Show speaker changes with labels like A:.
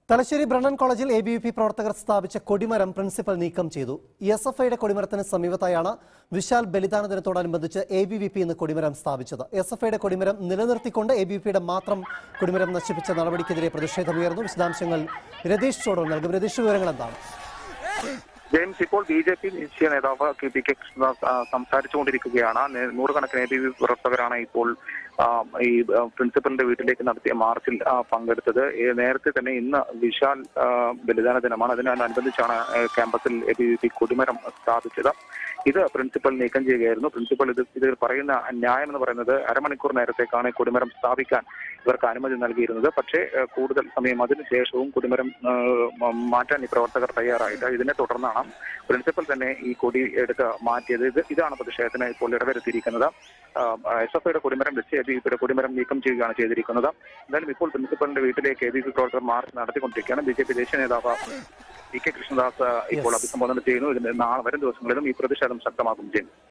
A: Thalassery Brennen കോളേജിൽ A B V P പ്രവർത്തകർ സ്ഥാപിച്ച കൊടിമരം പ്രിൻസിപ്പൽ നീക്കം ചെയ്തു എസ് എഫ് ഐയുടെ കൊടിമരത്തിന് സമീപത്തായാണ് വിശാൽ ബലിദാന ദിനത്തോടനുബന്ധിച്ച് എ ബി വി പി ഇന്ന് കൊടിമരം സ്ഥാപിച്ചത് എസ് എഫ് ഐയുടെ കൊടിമരം നിലനിർത്തിക്കൊണ്ട് എ ബി വി പിയുടെ മാത്രം കൊടിമരം നശിപ്പിച്ച നടപടിക്കെതിരെ പ്രതിഷേധമുയർന്നു വിശദാംശങ്ങൾ രതീഷ് ചോടർ നൽകും രതീഷ് വിവരങ്ങൾ എന്താണ്
B: ജെയിംസ് ഇപ്പോൾ ബി ജെ പി ദേശീയ നേതാവ് കെ പി കെ കൃഷ്ണദാസ് ആ, സംസാരിച്ചുകൊണ്ടിരിക്കുകയാണ് നേ- നൂറുകണക്കിന് എ ബി വി പ്രവർത്തകരാണ് ഇപ്പോൾ ആ, ഈ ആ, പ്രിൻസിപ്പലിന്റെ വീട്ടിലേക്ക് നടത്തിയ മാർച്ചിൽ ആ, പങ്കെടുത്തത് ഏ, നേരത്തെ തന്നെ ഇന്ന് വിശാൽ ആ, ബലിദാന ദിനമാണ് അതിനോടനുബന്ധിച്ചാണ് ആ, ക്യാമ്പസിൽ എ ബി വി പി കൊടിമരം സ്ഥാപിച്ചത് ഇത് പ്രിൻസിപ്പൽ നീക്കം ചെയ്യുകയായിരുന്നു പ്രിൻസിപ്പൽ ഇത് ഇത് പറയുന്ന ന്യായം എന്ന് പറയുന്നത് അരമണിക്കൂർ നേരത്തേക്കാണ് കൊടിമരം സ്ഥാപിക്കാൻ ഇവർക്ക് അനുമതി നൽകിയിരുന്നത് പക്ഷേ ആ, കൂടുതൽ സമയം അതിനുശേഷവും കൊടിമരം ആ, മ- മാറ്റാൻ ഈ പ്രവർത്തകർ തയ്യാറായിട്ട് ഇതിനെ തുടർന്നാണ് പ്രിൻസിപ്പൽ തന്നെ ഈ കൊടി എടുത്ത് മാറ്റിയത് ഇത് ഇതാണ് പ്രതിഷേധത്തിന് ഇപ്പോൾ ഇടവരുത്തിയിരിക്കുന്നത് എസ് എഫ് ഐയുടെ കൊടിമരം വെച്ച് എ ബി പിയുടെ കൊടിമരം നീക്കം ചെയ്യുകയാണ് ചെയ്തിരിക്കുന്നത് എന്തായാലും ഇപ്പോൾ പ്രിൻസിപ്പലിന്റെ വീട്ടിലേക്ക് എ ബി പി പ്രവർത്തകർ മാർച്ച് നടത്തിക്കൊണ്ടിരിക്കുകയാണ് ബി ജെ പി ദേശീയ നേതാവ് പി കെ കൃഷ്ണദാസ് ഇപ്പോൾ
A: Yes.
B: അഭിസംബോധന ചെയ്യുന്നു ഇതിന്റെ നാളെ വരും ദിവസങ്ങളിലും ഈ പ്രതിഷേധം ശക്തമാക്കും ചെയ്യും